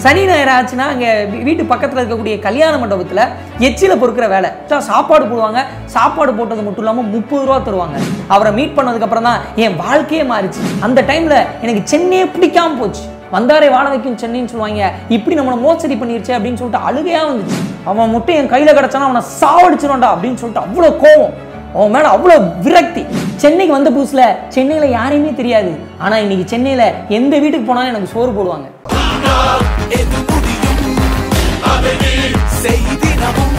சனி ஞாயிறு ஆச்சுன்னா அங்கே வீட்டு பக்கத்தில் இருக்கக்கூடிய கல்யாண மண்டபத்தில் எச்சில பொறுக்கிற வேலை சா- சாப்பாடு போடுவாங்க சாப்பாடு போட்டது மட்டும் இல்லாமல் முப்பது ரூபா தருவாங்க அவரை மீட் பண்ணதுக்கப்புறம் தான் என் வாழ்க்கையே மாறிச்சு அந்த டைமில் எனக்கு சென்னையே பிடிக்காம போச்சு வந்தாரே வாழ வைக்கும் சென்னைன்னு சொல்லுவாங்க இப்படி நம்மளை மோசடி பண்ணிருச்சு அப்படின்னு சொல்லிட்டு அழுகையா வந்துச்சு அவன் மட்டும் என் கையில் கிடச்சானா அவனை சாவடிச்சிருவான்டா அப்படின்னு சொல்லிட்டு அவ்வளோ கோவம் அவன் மேல அவ்வளோ விரக்தி சென்னைக்கு வந்த புதுசுல சென்னையில யாரையுமே தெரியாது ஆனா இன்னைக்கு சென்னையில எந்த வீட்டுக்கு போனாலும் எனக்கு சோறு போடுவாங்க எது முடியும் அவனே செய்திடமும்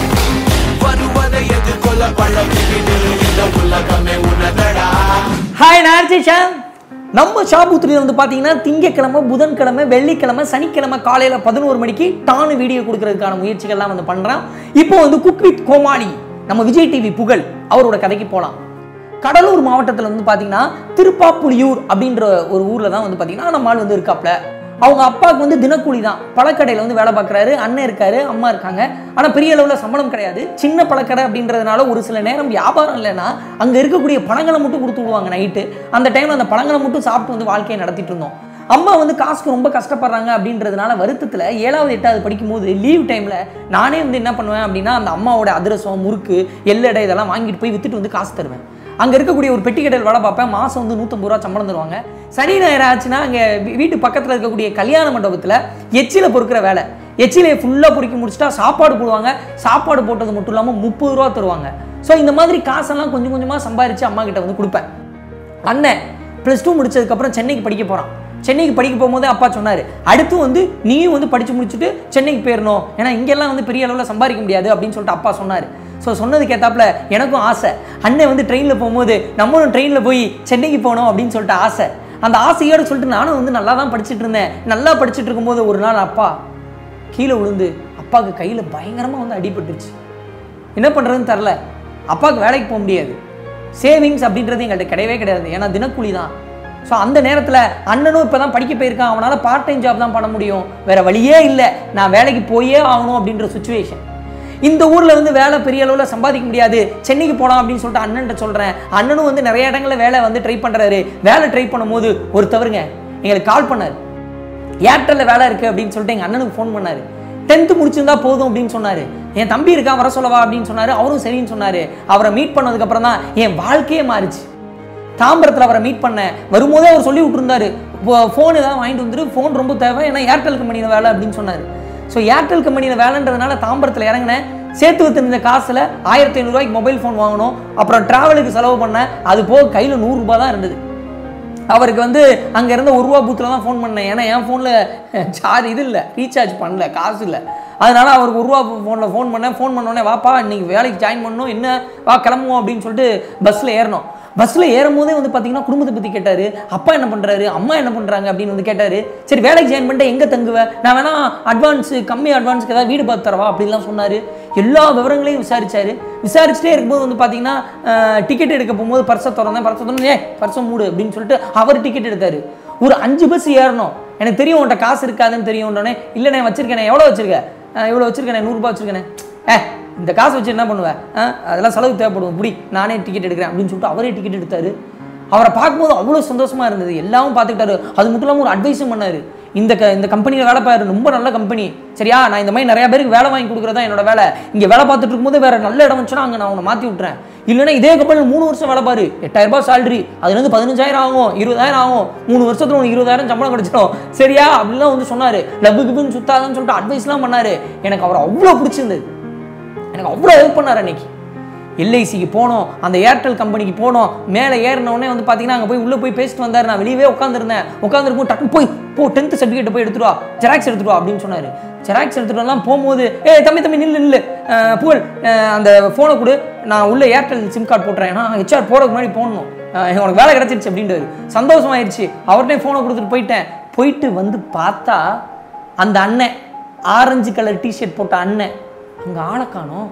வருவதை எதிர்கொள்ள பழகிவிடு இந்த உலகமே உனதடா ஹாய் நார்ஜிஷா நம்ம ஷாபுத்திரியில் வந்து பார்த்தீங்கன்னா திங்கக்கிழமை புதன்கிழமை வெள்ளிக்கிழமை சனிக்கிழமை காலையில் பதினோரு மணிக்கு டானு வீடியோ கொடுக்கறதுக்கான முயற்சிகள்லாம் வந்து பண்ணுறான் இப்போ வந்து குக் வித் கோமாளி நம்ம விஜய் டிவி புகழ் அவரோட கதைக்கு போகலாம் கடலூர் மாவட்டத்தில் வந்து பார்த்தீங்கன்னா திருப்பாப்புலியூர் அப்படின்ற ஒரு ஊரில் தான் வந்து பார்த்தீங்கன்னா நம்ம ஆள் வந்து இருக்காப்ல அவங்க அப்பாவுக்கு வந்து தினக்கூலி தான் பழக்கடையில் வந்து வேலை பார்க்குறாரு அண்ணன் இருக்காரு அம்மா இருக்காங்க ஆனால் பெரிய அளவில் சம்பளம் கிடையாது சின்ன பழக்கடை அப்படின்றதுனால ஒரு சில நேரம் வியாபாரம் இல்லைன்னா அங்கே இருக்கக்கூடிய பழங்களை மட்டும் கொடுத்து விடுவாங்க நைட்டு அந்த டைமில் அந்த பழங்களை மட்டும் சாப்பிட்டு வந்து வாழ்க்கையை நடத்திட்டு இருந்தோம் அம்மா வந்து காசுக்கு ரொம்ப கஷ்டப்படுறாங்க அப்படின்றதுனால வருத்தத்தில் ஏழாவது எட்டாவது படிக்கும்போது லீவ் டைமில் நானே வந்து என்ன பண்ணுவேன் அப்படின்னா அந்த அம்மாவோட அதிரசம் முறுக்கு எள்ளடை இதெல்லாம் வாங்கிட்டு போய் வித்துட்டு வந்து காசு தருவேன் அங்கே இருக்கக்கூடிய ஒரு பெட்டி கடையில் வேலை பார்ப்பேன் மாதம் வந்து நூற்றம்பது ரூபா சம்பளம் தருவாங்க சனி ஞாயிறு ஆச்சுன்னா அங்கே வீட்டு பக்கத்தில் இருக்கக்கூடிய கல்யாண மண்டபத்தில் எச்சில பொறுக்கிற வேலை எச்சிலையை ஃபுல்லாக பொறுக்கி முடிச்சுட்டா சாப்பாடு போடுவாங்க சாப்பாடு போட்டது மட்டும் இல்லாமல் முப்பது ரூபா தருவாங்க ஸோ இந்த மாதிரி காசெல்லாம் கொஞ்சம் கொஞ்சமாக சம்பாரித்து அம்மா கிட்ட வந்து கொடுப்பேன் அண்ணன் ப்ளஸ் டூ முடிச்சதுக்கப்புறம் சென்னைக்கு படிக்க போகிறான் சென்னைக்கு படிக்க போகும்போது அப்பா சொன்னார் அடுத்து வந்து நீயும் வந்து படித்து முடிச்சுட்டு சென்னைக்கு போயிடணும் ஏன்னா இங்கெல்லாம் வந்து பெரிய அளவில் சம்பாதிக்க முடியாது அப்படின்னு சொல்லிட்டு அப்பா சொன்னார் ஸோ சொன்னதுக்கு ஏத்தாப்புல எனக்கும் ஆசை அண்ணன் வந்து ட்ரெயினில் போகும்போது நம்மளும் ட்ரெயினில் போய் சென்னைக்கு போகணும் அப்படின்னு சொல்லிட்டு ஆசை அந்த ஆசையோடு சொல்லிட்டு நானும் வந்து நல்லா தான் படிச்சுட்டு இருந்தேன் நல்லா படிச்சுட்டு இருக்கும்போது ஒரு நாள் அப்பா கீழே விழுந்து அப்பாவுக்கு கையில் பயங்கரமாக வந்து அடிபட்டுருச்சு என்ன பண்ணுறதுன்னு தெரில அப்பாவுக்கு வேலைக்கு போக முடியாது சேவிங்ஸ் அப்படின்றது எங்கள்கிட்ட கிடையவே கிடையாது ஏன்னா தினக்கூலி தான் ஸோ அந்த நேரத்தில் அண்ணனும் இப்போ தான் படிக்க போயிருக்கான் அவனால் பார்ட் டைம் ஜாப் தான் பண்ண முடியும் வேற வழியே இல்லை நான் வேலைக்கு போயே ஆகணும் அப்படின்ற சுச்சுவேஷன் இந்த ஊரில் வந்து வேலை பெரிய அளவில் சம்பாதிக்க முடியாது சென்னைக்கு போகலாம் அப்படின்னு சொல்லிட்டு அண்ணன்ட்ட சொல்கிறேன் அண்ணனும் வந்து நிறைய இடங்களில் வேலை வந்து ட்ரை பண்ணுறாரு வேலை ட்ரை பண்ணும்போது ஒரு தவறுங்க எங்களுக்கு கால் பண்ணார் ஏர்டெல்ல வேலை இருக்கு அப்படின்னு சொல்லிட்டு எங்க அண்ணனுக்கு ஃபோன் பண்ணாரு டென்த்து முடிச்சிருந்தா போதும் அப்படின்னு சொன்னாரு என் தம்பி இருக்கான் வர சொல்லவா அப்படின்னு சொன்னாரு அவரும் சரின்னு சொன்னாரு அவரை மீட் பண்ணதுக்கு அப்புறம் தான் என் வாழ்க்கையே மாறிச்சு தாம்பரத்தில் அவரை மீட் பண்ணேன் வரும்போதே அவர் சொல்லி விட்டுருந்தாரு ஃபோன் ஏதாவது வாங்கிட்டு வந்துரு ஃபோன் ரொம்ப தேவை ஏன்னா ஏர்டெல் கம்பெனியில் வேலை அப்படின்னு சொன்னார் ஸோ ஏர்டெல் கம்பெனியில் வேலைன்றதுனால தாம்பரத்தில் இறங்கினேன் சேர்த்து வச்சிருந்த காசில் ஆயிரத்தி ஐநூறுரூவாய்க்கு மொபைல் ஃபோன் வாங்கணும் அப்புறம் டிராவலுக்கு செலவு பண்ணேன் அது போக கையில் நூறுரூபா தான் இருந்தது அவருக்கு வந்து அங்கே இருந்த ஒரு ரூபா பூத்தில் தான் ஃபோன் பண்ணேன் ஏன்னா என் ஃபோனில் சார்ஜ் இது இல்லை ரீசார்ஜ் பண்ணல காசு இல்லை அதனால அவருக்கு ஒரு ரூபா ஃபோனில் ஃபோன் பண்ணேன் ஃபோன் பண்ணோடனே வாப்பா இன்னைக்கு வேலைக்கு ஜாயின் பண்ணணும் என்ன வா கிளம்புவோம் அப்படின்னு சொல்லிட்டு பஸ்ஸில் ஏறணும் பஸ்ஸில் ஏறும் போதே வந்து பார்த்தீங்கன்னா குடும்பத்தை பற்றி கேட்டார் அப்பா என்ன பண்ணுறாரு அம்மா என்ன பண்ணுறாங்க அப்படின்னு வந்து கேட்டார் சரி வேலைக்கு ஜாயின் பண்ணிட்டு எங்கே தங்குவேன் நான் வேணா அட்வான்ஸு கம்மி அட்வான்ஸ்க்கு ஏதாவது வீடு பார்த்து தரவா அப்படின்லாம் சொன்னார் எல்லா விவரங்களையும் விசாரிச்சாரு விசாரிச்சுட்டே இருக்கும்போது வந்து பார்த்தீங்கன்னா டிக்கெட் எடுக்க போகும்போது பர்ஸை திறந்தேன் பர்ஸை திறந்து ஏ பர்ஸை மூடு அப்படின்னு சொல்லிட்டு அவர் டிக்கெட் எடுத்தார் ஒரு அஞ்சு பஸ் ஏறணும் எனக்கு தெரியும் உன்ட்ட காசு இருக்காதுன்னு தெரியும் உடனே இல்லைண்ணே வச்சிருக்கேனே எவ்வளோ வச்சிருக்க அஹ் இவ்வளோ வச்சிருக்கேனே நூறுரூபா வச்சிருக்கேனே ஏ இந்த காசு வச்சு என்ன பண்ணுவேன் ஆ, அதெல்லாம் செலவு தேவைப்படும் புடி நானே டிக்கெட் எடுக்கிறேன் அப்படின்னு சொல்லிட்டு அவரே டிக்கெட் எடுத்தாரு அவரை பார்க்கும்போது அவ்வளோ சந்தோஷமா இருந்தது எல்லாமும் பார்த்துக்கிட்டாரு அது மட்டும் இல்லாமல் ஒரு அட்வைஸும் பண்ணாரு இந்த க இந்த கம்பெனியில் வேலை பாரு ரொம்ப நல்ல கம்பெனி சரியா நான் இந்த மாதிரி நிறைய பேருக்கு வேலை வாங்கி கொடுக்குறதா என்னோட வேலை இங்கே வேலை பார்த்துட்டு இருக்கும்போது வேற நல்ல இடம் வந்துச்சுன்னா அங்கே நான் உன்னை மாற்றி விட்றேன் இல்லைன்னா இதே கம்பெனியில் மூணு வருஷம் வேலை பாரு எட்டாயிரம் ரூபாய் salary அதுலேருந்து பதினஞ்சாயிரம் ஆகும் இருபதாயிரம் ஆகும் மூணு வருஷத்துல உனக்கு இருபதாயிரம் சம்பளம் கிடைச்சிடும் சரியா அப்படிலாம் வந்து சொன்னாரு லவ்வு கிப்புன்னு சுத்தாதுன்னு சொல்லிட்டு அட்வைஸ்லாம் பண்ணாரு எனக்கு அவர் அவ்வளோ பிடிச்சிருந்தது எனக்கு அவ்வளோ ஹெல்ப் பண்ணார் அன்னைக்கு எல்ஐசிக்கு போனோம் அந்த ஏர்டெல் கம்பெனிக்கு போனோம் மேலே ஏறின உடனே வந்து பார்த்தீங்கன்னா அங்கே போய் உள்ளே போய் பேசிட்டு வந்தார் நான் வெளியவே உட்காந்துருந்தேன் உட்காந்துருக்கும் டக்குனு போய் போ டென்த் சர்டிஃபிகேட் போய் எடுத்துட்டு வா ஜெராக்ஸ் எடுத்துட்டு வா அப்படின்னு சொன்னார் ஜெராக்ஸ் எடுத்துட்டு வரலாம் போகும்போது ஏ தம்பி தம்பி நில்லு நில்லு அஹ் புகழ் அஹ் அந்த ஃபோனை கொடு நான் உள்ள ஏர்டெல் சிம் கார்டு போட்டுறேன் ஏன்னா ஹெச்ஆர் போகிறதுக்கு முன்னாடி போடணும் அஹ் உனக்கு வேலை கிடச்சிருச்சு அப்படின்றாரு சந்தோஷமாயிருச்சு அவர்கிட்ட ஃபோனை கொடுத்துட்டு போயிட்டேன் போயிட்டு வந்து பார்த்தா அந்த அண்ணன் ஆரஞ்சு கலர் டிஷர்ட் போட்ட அண்ணன் அங்கே ஆளை காணோம்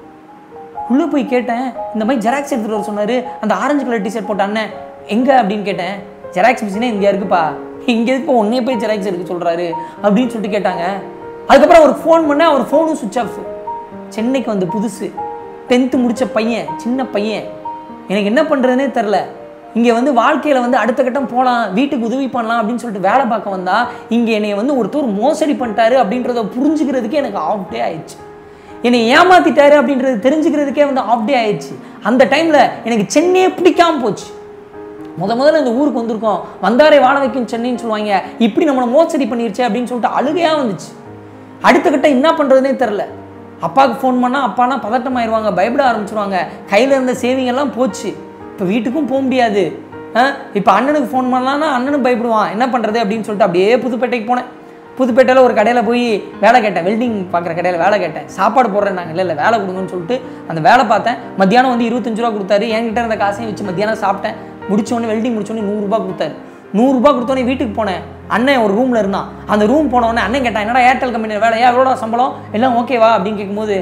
உள்ளே போய் கேட்டேன் இந்த மாதிரி ஜெராக்ஸ் எடுத்துகிட்டு வர சொன்னார் அந்த ஆரஞ்சு கலர் டிஷர்ட் போட்ட அண்ணன் எங்கே அப்படின்னு கேட்டேன் ஜெராக்ஸ் மிஷினே இங்கே இருக்குப்பா இங்கே இருக்கு உன்னையே போய் ஜெராக்ஸ் எடுக்க சொல்கிறாரு அப்படின்னு சொல்லிட்டு கேட்டாங்க அதுக்கப்புறம் அவருக்கு ஃபோன் பண்ணேன் அவர் ஃபோனும் சுவிட்ச் ஆஃப் சென்னைக்கு வந்து புதுசு டென்த்து முடிச்ச பையன் சின்ன பையன் எனக்கு என்ன பண்ணுறதுனே தெரில இங்கே வந்து வாழ்க்கையில் வந்து அடுத்த கட்டம் போகலாம் வீட்டுக்கு உதவி பண்ணலாம் அப்படின்னு சொல்லிட்டு வேலை பார்க்க வந்தா இங்கே என்னை வந்து ஒருத்தர் மோசடி பண்ணிட்டாரு அப்படின்றத புரிஞ்சுக்கிறதுக்கே எனக்கு ஆஃப் டே ஆயிடுச்சு என்னை ஏமாத்திட்டாரு அப்படின்றது தெரிஞ்சுக்கிறதுக்கே வந்து ஆஃப் டே ஆயிடுச்சு அந்த டைமில் எனக்கு சென்னையே பிடிக்காம போச்சு முத முதல்ல இந்த ஊருக்கு வந்திருக்கோம் வந்தாரே வாழ வைக்கும் சென்னைன்னு சொல்லுவாங்க இப்படி நம்மளை மோசடி பண்ணிருச்சு அப்படின்னு சொல்லிட்டு அழுகையாக வந்துச்சு அடுத்த கட்ட என்ன பண்ணுறதுனே தெரில அப்பாவுக்கு ஃபோன் பண்ணால் அப்பாலாம் பதட்டமாயிருவாங்க பயப்பட ஆரம்பிச்சிருவாங்க கையில் இருந்த சேவிங் எல்லாம் போச்சு இப்போ வீட்டுக்கும் போக முடியாது இப்போ அண்ணனுக்கு ஃபோன் பண்ணலான்னா அண்ணனும் பயப்படுவான் என்ன பண்ணுறது அப்படின்னு சொல்லிட்டு அப்படியே புதுப்பேட்டைக்கு போனேன் புதுப்பேட்டையில் ஒரு கடையில் போய் வேலை கேட்டேன் வெல்டிங் பார்க்குற கடையில் வேலை கேட்டேன் சாப்பாடு போடுறேன் நாங்கள் இல்லை இல்லை வேலை கொடுங்கன்னு சொல்லிட்டு அந்த வேலை பார்த்தேன் மத்தியானம் வந்து இருபத்தஞ்சு ரூபா கொடுத்தாரு என்கிட்ட இருந்த காசையும் வச்சு மத்தியானம் சாப்பிட்டேன் முடிச்சோடனே வெல்டிங் முடிச்சோடனே நூறுரூபா கொடுத்தாரு நூறுரூபா கொடுத்தோடனே வீட்டுக்கு போனேன் அண்ணன் ஒரு ரூமில் இருந்தான் அந்த ரூம் போனவொடனே அண்ணன் கேட்டான் என்னடா ஏர்டெல் கம்பெனியில் வேலையா எவ்வளோடா சம்பளம் எல்லாம் ஓகேவா அப்படின்னு கேட்கும்போது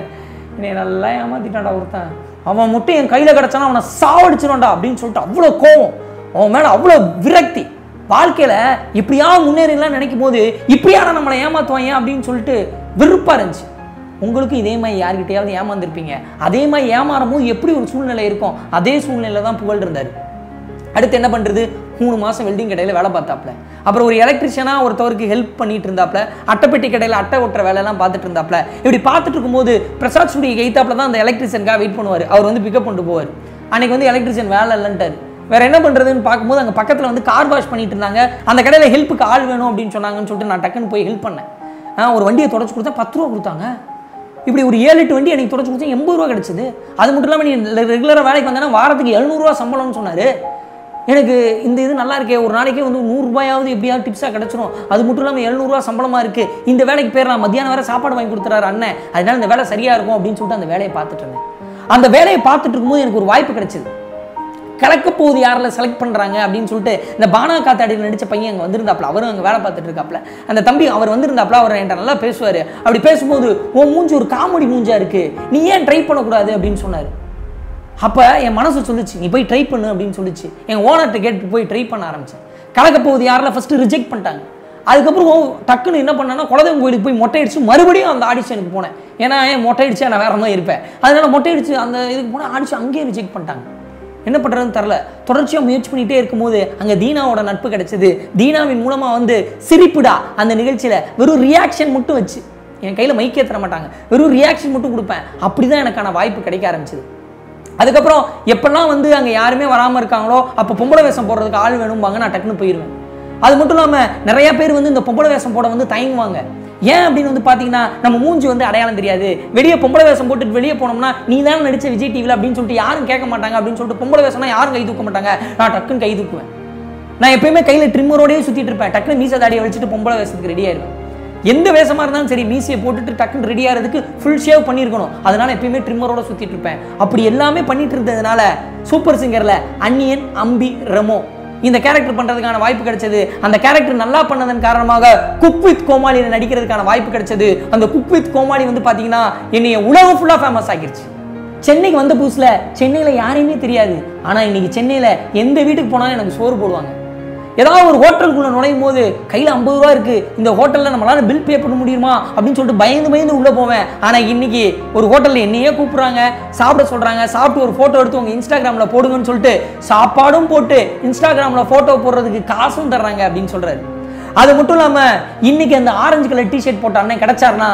என்னை நல்லா ஏமாத்திட்டான்டா ஒருத்தன் அவன் மட்டும் என் கையில் கிடச்சானா அவனை சாவடிச்சிருவான்டா அப்படின்னு சொல்லிட்டு அவ்வளோ கோவம் அவன் மேலே அவ்வளோ விரக்தி வாழ்க்கையில் இப்படியா முன்னேறலாம் நினைக்கும் போது இப்படியான நம்மளை ஏமாத்துவாங்க அப்படின்னு சொல்லிட்டு வெறுப்பாக இருந்துச்சு உங்களுக்கும் இதே மாதிரி யார்கிட்டயாவது ஏமாந்துருப்பீங்க அதே மாதிரி ஏமாறும் போது எப்படி ஒரு சூழ்நிலை இருக்கும் அதே சூழ்நிலை தான் புகழ் இருந்தார் அடுத்து என்ன பண்ணுறது மூணு மாதம் வெல்டிங் கடையில் வேலை பார்த்தாப்புல அப்புறம் ஒரு எலக்ட்ரிஷியனாக ஒருத்தவருக்கு ஹெல்ப் பண்ணிட்டு இருந்தாப்புல அட்டைப்பெட்டி கடையில் அட்டை ஒட்டுற வேலையெல்லாம் பார்த்துட்டு இருந்தாப்புல இப்படி பார்த்துட்டு இருக்கும்போது பிரசாத் ஸ்டுடியோ எய்த்தாப்புல தான் அந்த எலக்ட்ரிஷியனுக்காக வெயிட் பண்ணுவார் அவர் வந்து பிக்கப் பண்ணிட்டு போவார் அன்னைக்கு வந்து எலக்ட்ரிஷியன் வேலை இல்லைன்ட்டார் வேற என்ன பண்றதுன்னு பார்க்கும்போது அங்கே பக்கத்தில் வந்து கார் வாஷ் பண்ணிட்டு இருந்தாங்க அந்த கடையில் ஹெல்ப்புக்கு ஆள் வேணும் அப்படின்னு சொன்னாங்கன்னு சொல்லிட்டு நான் டக்குன்னு போய் ஹெல்ப் பண்ணேன் ஆ, ஒரு வண்டியை தொடச்சு கொடுத்தா பத்து ரூபா கொடுத்தாங்க இப்படி ஒரு ஏழு எட்டு வண்டி எனக்கு தொடச்சு கொடுத்தா எண்பது ரூபா கிடைச்சது அது மட்டும் இல்லாமல் நீ ரெகுலராக வேலைக்கு வந்தேன்னா வாரத்துக்கு எழுநூறுவா சம்பளம்னு சொன்னார் எனக்கு இந்த இது நல்லா இருக்கே ஒரு நாளைக்கே வந்து நூறுரூபாயாவது எப்படியாவது டிப்ஸாக கிடச்சிரும் அது மட்டும் இல்லாமல் எழுநூறுவா சம்பளமாக இருக்குது இந்த வேலைக்கு போயிடலாம் மத்தியானம் வேற சாப்பாடு வாங்கி கொடுத்துறாரு அண்ணன் அதனால இந்த வேலை சரியாக இருக்கும் அப்படின்னு சொல்லிட்டு அந்த வேலையை பார்த்துட்டு இருந்தேன் அந்த வேலையை பார்த்துட்டு இருக்கும்போது எனக்கு ஒரு வாய்ப்பு கிடைச்சது கலக்க போகுது யாரில் செலக்ட் பண்ணுறாங்க அப்படின்னு சொல்லிட்டு இந்த பானா காத்தாடியில் நடித்த பையன் அங்கே வந்திருந்தாப்புல அவரும் அங்கே வேலை பார்த்துட்டு இருக்காப்புல அந்த தம்பி அவர் வந்திருந்தாப்புல அவர் என்கிட்ட நல்லா பேசுவார் அப்படி பேசும்போது உன் மூஞ்சி ஒரு காமெடி மூஞ்சா இருக்கு நீ ஏன் ட்ரை பண்ணக்கூடாது அப்படின்னு சொன்னார் அப்போ என் மனசு சொல்லுச்சு நீ போய் ட்ரை பண்ணு அப்படின்னு சொல்லுச்சு என் ஓனர்கிட்ட கேட்டு போய் ட்ரை பண்ண ஆரம்பிச்சேன் கலக்க போகுது யாரில் ஃபஸ்ட்டு ரிஜெக்ட் பண்ணிட்டாங்க அதுக்கப்புறம் ஓ, டக்குன்னு என்ன பண்ணேன்னா குலதெய்வம் கோயிலுக்கு போய் மொட்டை அடிச்சு மறுபடியும் அந்த ஆடிஷனுக்கு போனேன் ஏன்னா ஏன் மொட்டை அடிச்சா நான் வேற மாதிரி இருப்பேன் அதனால மொட்டை அடிச்சு அந்த இதுக்கு போனால் ஆடிச்சு அங்கேயே ரிஜெக்ட் பண்ணிட்டாங்க என்ன பண்ணுறதுன்னு தெரில தொடர்ச்சியாக முயற்சி பண்ணிகிட்டே இருக்கும்போது அங்கே தீனாவோட நட்பு கிடைச்சது தீனாவின் மூலமாக வந்து சிரிப்புடா அந்த நிகழ்ச்சியில் வெறும் ரியாக்ஷன் மட்டும் வச்சு என் கையில் மைக்கே தர மாட்டாங்க வெறும் ரியாக்ஷன் மட்டும் கொடுப்பேன் அப்படி தான் எனக்கான வாய்ப்பு கிடைக்க ஆரம்பிச்சது அதுக்கப்புறம் எப்பெல்லாம் வந்து அங்கே யாருமே வராமல் இருக்காங்களோ அப்போ பொம்பளை வேஷம் போடுறதுக்கு ஆள் வேணும்பாங்க நான் டக்குன்னு போயிடுவேன் அது மட்டும் இல்லாமல் நிறைய பேர் வந்து இந்த பொம்பளை வேஷம் போட வந்து தயங்குவாங்க ஏன் அப்படின்னு வந்து பார்த்தீங்கன்னா நம்ம மூஞ்சி வந்து அடையாளம் தெரியாது வெளியே பொம்பளை வேஷம் போட்டுட்டு வெளியே போனோம்னா நீ தான் நடிச்ச விஜய் டிவியில் அப்படின்னு சொல்லிட்டு யாரும் கேட்க மாட்டாங்க அப்படின்னு சொல்லிட்டு பொம்பளை வேஷம்னா யாரும் கை தூக்க மாட்டாங்க நான் டக்குன்னு கை தூக்குவேன் நான் எப்பயுமே கையில் ட்ரிம்மரோடயே சுற்றிட்டு இருப்பேன் டக்குன்னு மீசை தாடியை வச்சுட்டு பொம்பளை வேஷத்துக்கு ரெடி ஆயிருவேன் எந்த வேஷமா இருந்தாலும் சரி மீசையை போட்டுட்டு டக்குன்னு ரெடி ஆகிறதுக்கு ஃபுல் ஷேவ் பண்ணியிருக்கணும் அதனால எப்பயுமே ட்ரிம்மரோட சுற்றிட்டு இருப்பேன் அப்படி எல்லாமே பண்ணிட்டு இருந்ததுனால சூப்பர் சிங்கரில் அன்னியன் அம்பி ரெமோ இந்த கேரக்டர் பண்றதுக்கான வாய்ப்பு கிடைச்சது அந்த கேரக்டர் நல்லா பண்ணதன் காரணமாக குக் வித் கோமாளியில் நடிக்கிறதுக்கான வாய்ப்பு கிடைச்சது அந்த குக் வித் கோமாளி வந்து பார்த்தீங்கன்னா என்னைய உலகம் ஃபுல்லாக ஃபேமஸ் ஆகிருச்சு சென்னைக்கு வந்த புதுசில் சென்னையில் யாரையுமே தெரியாது ஆனால் இன்னைக்கு சென்னையில் எந்த வீட்டுக்கு போனாலும் எனக்கு சோறு போடுவாங்க ஏதாவது ஒரு ஹோட்டலுக்குள்ள நுழையும் போது கையில் ஐம்பது ரூபா இருக்கு இந்த ஹோட்டலில் நம்மளால பில் பே பண்ண முடியுமா அப்படின்னு சொல்லிட்டு பயந்து பயந்து உள்ளே போவேன் ஆனால் இன்னைக்கு ஒரு ஹோட்டலில் என்னையே கூப்பிடுறாங்க சாப்பிட சொல்கிறாங்க சாப்பிட்டு ஒரு ஃபோட்டோ எடுத்து உங்கள் இன்ஸ்டாகிராமில் போடுங்கன்னு சொல்லிட்டு சாப்பாடும் போட்டு இன்ஸ்டாகிராமில் ஃபோட்டோ போடுறதுக்கு காசும் தர்றாங்க அப்படின்னு சொல்கிறாரு அது மட்டும் இல்லாமல் இன்னைக்கு அந்த ஆரஞ்சு கலர் டிஷர்ட் போட்ட அண்ணன் கிடைச்சாருன்னா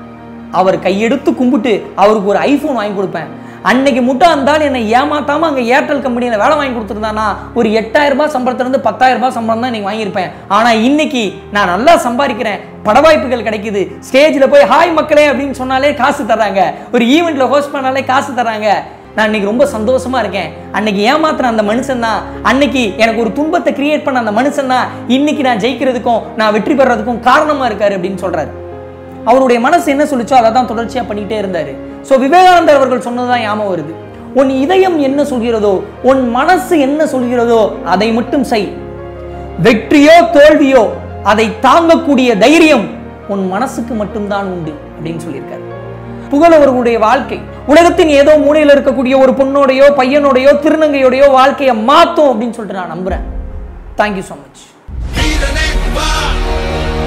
அவர் கையெடுத்து கும்பிட்டு அவருக்கு ஒரு ஐஃபோன் வாங்கி கொடுப்பேன் அன்னைக்கு மட்டும் இருந்தாலும் என்னை ஏமாத்தாம அங்கே ஏர்டெல் கம்பெனியில் வேலை வாங்கி கொடுத்துருந்தானா ஒரு எட்டாயிரம் ரூபாய் சம்பளத்துலேருந்து பத்தாயிரம் ரூபாய் சம்பளம் தான் இன்னைக்கு வாங்கியிருப்பேன் ஆனால் இன்னைக்கு நான் நல்லா சம்பாதிக்கிறேன் பட வாய்ப்புகள் கிடைக்குது ஸ்டேஜில் போய் ஹாய் மக்களே அப்படின்னு சொன்னாலே காசு தர்றாங்க ஒரு ஈவெண்ட்டில் ஹோஸ்ட் பண்ணாலே காசு தர்றாங்க நான் இன்னைக்கு ரொம்ப சந்தோஷமா இருக்கேன் அன்னைக்கு ஏமாத்துற அந்த மனுஷன் தான் அன்னைக்கு எனக்கு ஒரு துன்பத்தை கிரியேட் பண்ண அந்த மனுஷன் தான் இன்னைக்கு நான் ஜெயிக்கிறதுக்கும் நான் வெற்றி பெறதுக்கும் காரணமா இருக்காரு அப்படின்னு சொல்றாரு அவருடைய மனசு என்ன சொல்லுச்சோ அதை தான் தொடர்ச்சியா பண்ணிட்டே இருந்தாரு ஸோ விவேகானந்தர் அவர்கள் சொன்னதுதான் ஞாபகம் வருது உன் இதயம் என்ன சொல்கிறதோ உன் மனசு என்ன சொல்கிறதோ அதை மட்டும் செய் வெற்றியோ தோல்வியோ அதை தாங்கக்கூடிய தைரியம் உன் மனசுக்கு மட்டும்தான் உண்டு அப்படின்னு சொல்லியிருக்காரு புகழ் அவர்களுடைய வாழ்க்கை உலகத்தின் ஏதோ மூலையில் இருக்கக்கூடிய ஒரு பொண்ணோடையோ பையனோடையோ திருநங்கையோடையோ வாழ்க்கையை மாத்தும் அப்படின்னு சொல்லிட்டு நான் நம்புறேன் தேங்க்யூ ஸோ மச் வீரனே வா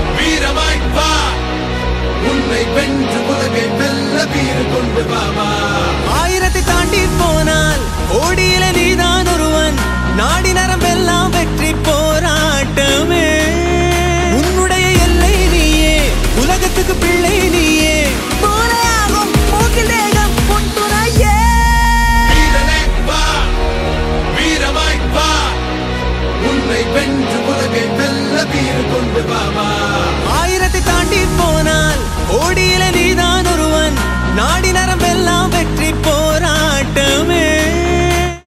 வீரமாய் வா உன்னை வென்று உலகை வெல்ல வீறு கொண்டு வா வா